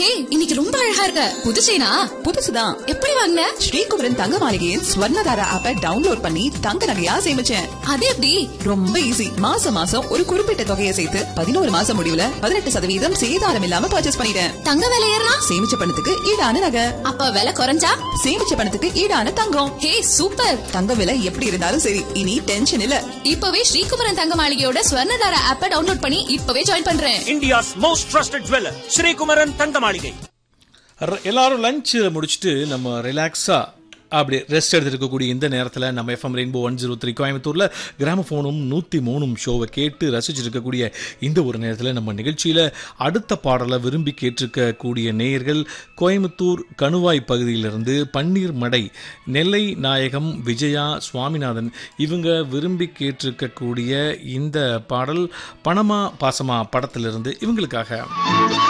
ஏய் இன்னைக்கு ரொம்ப அழகா இருக்க புது செயினா புதுசுதான் எப்படி வாங்கின ஸ்ரீகுமரன் தங்க மாளிகையின் ஸ்வர்ணதாரா ஆப்பை டவுன்லோட் பண்ணி தங்க நகையா சேமிச்சேன் அது எப்படி ரொம்ப ஈஸி மாசம் மாசம் ஒரு குறிப்பிட்ட தொகையை சேர்த்து பதினோரு மாசம் முடிவுல பதினெட்டு சதவீதம் சேதாரம் இல்லாம பர்ச்சேஸ் பண்ணிட்டேன் தங்க விலை ஏறினா சேமிச்ச பணத்துக்கு ஈடான நகை அப்ப விலை குறைஞ்சா சேமிச்ச பணத்துக்கு ஈடான தங்கம் ஹே சூப்பர் தங்க விலை எப்படி இருந்தாலும் சரி இனி டென்ஷன் இல்ல இப்பவே ஸ்ரீகுமரன் தங்க மாளிகையோட ஸ்வர்ணதார ஆப்ப டவுன்லோட் பண்ணி இப்பவே ஜாயின் பண்றேன் India's most trusted jeweler, Sri Kumaran Thangamaligai. ர- எல்லாரும் லஞ்ச் முடிச்சுட்டு நம்ம ரிலாக்ஸாக அப்படி ரெஸ்ட் எடுத்துருக்கக்கூடிய இந்த நேரத்தில் நம்ம FM rainbow one zero three கோயம்புத்தூரில் கிராமஃபோனும் நூற்றி மூணும் ஷோவை கேட்டு ரசிச்சிருக்கக்கூடிய இந்த ஒரு நேரத்தில் நம்ம நிகழ்ச்சியில் அடுத்த பாடலை விரும்பி கேட்டிருக்கக்கூடிய நேயர்கள் கோயம்புத்தூர் கணுவாய் பகுதியிலிருந்து பன்னீர் மடை நெல்லை நாயகம் விஜயா சுவாமிநாதன் இவங்க விரும்பி கேட்டிருக்கக்கூடிய இந்த பாடல் பணமா பாசமா படத்திலிருந்து இவங்களுக்காக